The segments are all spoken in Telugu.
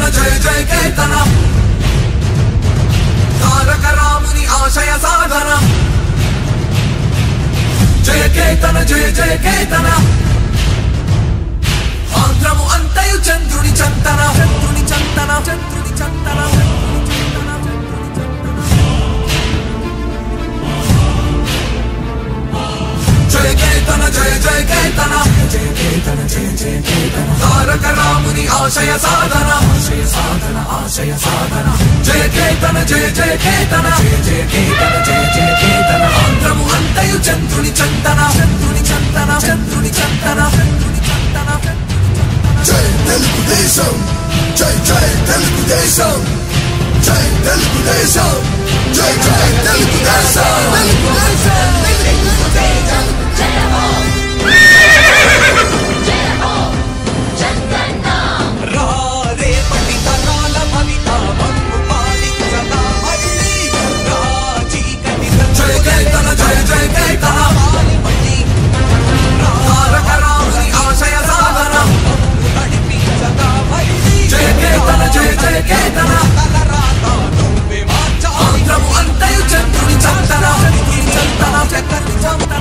జయ జయ కేతన తారక రాముని ఆశయ సాధన జయ కేతన జయ జయ కేతన ఆంధ్రము అంతయు చంద్రుని చంతన చంద్రుని చంతన చంద్రుని చంతన జయ కేతన జయ జయ కేతన జయ కేతన జయ జయ కేతన తారక రాముని ఆశయ సాధన ఆశయ సాధన ఆశయ సాధన జయ కేతన జయ జయ కేతన జయ జయ కేతన జయ జయ కేతన ఆంధ్రము అంతయు చంద్రుని చంతన చంద్రుని చంతన చంద్రుని చంతన చంద్రుని చంతన జై తెలుగుదేశం జై జై తెలుగుదేశం జై తెలుగుదేశం జై జై తెలుగుదేశం తెలుగుదేశం రేపటి తరాల భవిత మన్ను పాలించదా మళ్ళీ రా చీకటి జయ కేతన జయ జయ కేతన మళ్ళీ తారక రాముని ఆశయ సాధన నడిపించదా మళ్ళీ జయ కేతన జయ జయ కేతన ఆంధ్రము అంతయు చంద్రుని చంతన చంద్రుని చంతన చక్కని చంతన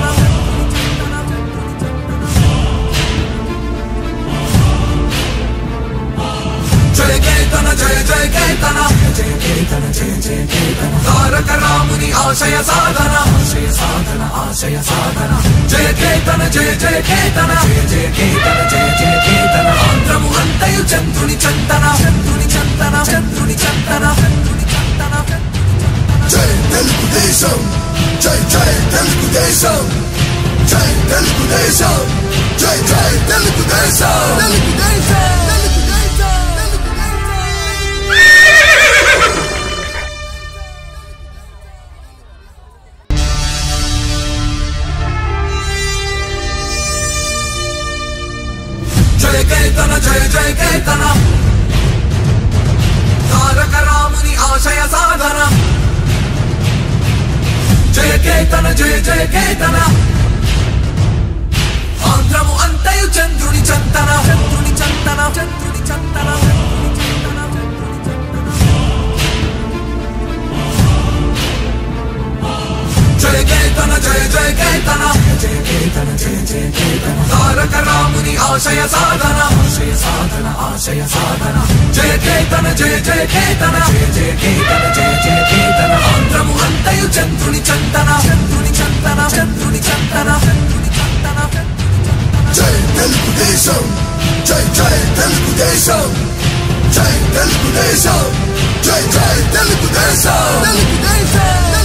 జయ కేతన జయ జయ కేతన జయ కేతన జయ జయ కేతన తారక రాముని ఆశయ సాధన ఆశయ సాధన ఆశయ సాధన జయ కేతన జయ జయ కేతన జయ జయ కేతన జయ జయ కేతన ఆంధ్రము అంతయు చంద్రుని చంతన చంద్రుని చంతన చంద్రుని చంతన చంద్రుని చంతన జై తెలుగుదేశం జై జై తెలుగుదేశం జై తెలుగుదేశం జై జై తెలుగుదేశం తెలుగుదేశం జయ కేతన జయ జయ కేతన తారక రాముని ఆశయ సాధన జయ కేతన జయ జయ కేతన ఆంధ్రము అంతయు చంద్రుని చంతన చంద్రుని చంతన చంద్రుని చంతన జయ కేతన జయ జయ కేతన జయ కేతన జయ జయ కేతన తారక రాముని ఆశయ సాధన ఆశయ సాధన ఆశయ సాధన జయ కేతన జయ జయ కేతన జయ జయ కేతన జయ జయ కేతన ఆంధ్రము అంతయు చంద్రుని చంతన చంద్రుని చంతన చంద్రుని చంతన చంద్రుని చంతన జై తెలుగుదేశం జై జై తెలుగుదేశం జై తెలుగుదేశం జై జై తెలుగుదేశం తెలుగుదేశం